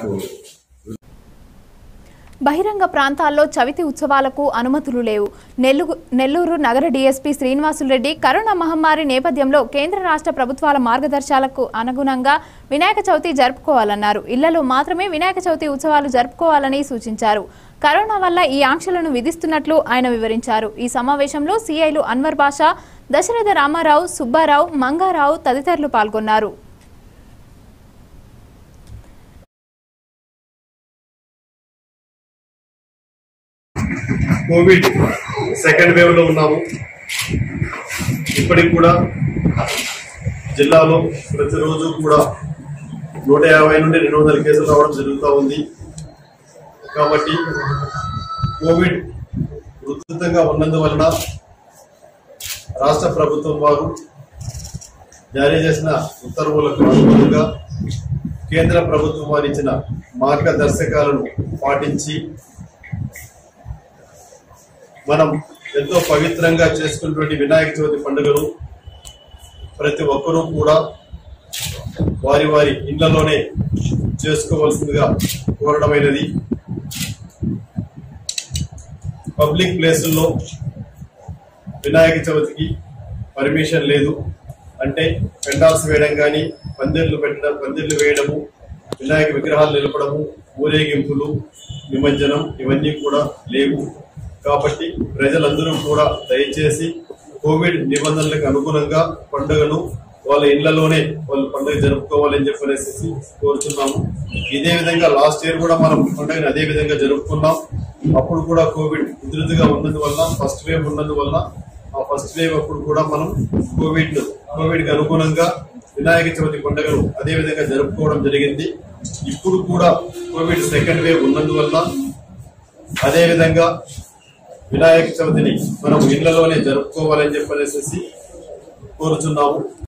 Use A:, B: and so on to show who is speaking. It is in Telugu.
A: నాకు
B: బహిరంగ ప్రాంతాల్లో చవితి ఉత్సవాలకు అనుమతులు లేవు నెల్లు నెల్లూరు నగర డీఎస్పీ శ్రీనివాసులరెడ్డి కరోనా మహమ్మారి నేపథ్యంలో కేంద్ర రాష్ట్ర ప్రభుత్వాల మార్గదర్శకాలకు అనుగుణంగా వినాయక చవితి జరుపుకోవాలన్నారు ఇళ్లలో మాత్రమే వినాయక చవితి ఉత్సవాలు జరుపుకోవాలని సూచించారు కరోనా వల్ల ఈ ఆంక్షలను విధిస్తున్నట్లు ఆయన వివరించారు ఈ సమావేశంలో సీఐలు అన్వర్ బాషా దశరథ రామారావు సుబ్బారావు మంగారావు తదితరులు పాల్గొన్నారు
C: కోవిడ్ సెకండ్ వేవ్ లో ఉన్నాము ఇప్పటికి కూడా జిల్లాలో ప్రతిరోజు కూడా నూట యాభై నుండి రెండు వందల కేసులు రావడం జరుగుతూ ఉంది కాబట్టి కోవిడ్ ఉధృతంగా ఉన్నందువలన రాష్ట్ర ప్రభుత్వం వారు జారీ చేసిన ఉత్తర్వులకు అనుగుణంగా కేంద్ర ప్రభుత్వం వారు ఇచ్చిన మార్గదర్శకాలను పాటించి మనం ఎంతో పవిత్రంగా చేసుకున్నటువంటి వినాయక చవితి పండుగను ప్రతి ఒక్కరూ కూడా వారి వారి ఇళ్లలోనే చేసుకోవాల్సిందిగా కోరడమైనది పబ్లిక్ ప్లేసుల్లో వినాయక చవితికి పర్మిషన్ లేదు అంటే పెండాల్స్ వేయడం కానీ పందిర్లు పెట్టడం పందిర్లు వేయడము వినాయక విగ్రహాలు నిలపడము ఊరేగింపులు నిమజ్జనం ఇవన్నీ కూడా లేవు కాబట్టి ప్రజలందరూ కూడా దయచేసి కోవిడ్ నిబంధనలకు అనుగుణంగా పండుగను వాళ్ళ ఇళ్లలోనే వాళ్ళు పండుగ జరుపుకోవాలని చెప్పనేసి కోరుతున్నాము ఇదే విధంగా లాస్ట్ ఇయర్ కూడా మనం పండుగని అదే విధంగా జరుపుకున్నాం అప్పుడు కూడా కోవిడ్ ఉధృతిగా ఉన్నందువల్ల ఫస్ట్ వేవ్ ఉన్నందువల్ల ఆ ఫస్ట్ వేవ్ అప్పుడు కూడా మనం కోవిడ్ కోవిడ్ కి అనుగుణంగా వినాయక చవితి పండుగను అదే విధంగా జరుపుకోవడం జరిగింది ఇప్పుడు కూడా కోవిడ్ సెకండ్ వేవ్ ఉన్నందువల్ల అదే విధంగా వినాయక చవితిని మనం ఇళ్లలోనే జరుపుకోవాలని చెప్పనేసి కోరుచున్నాము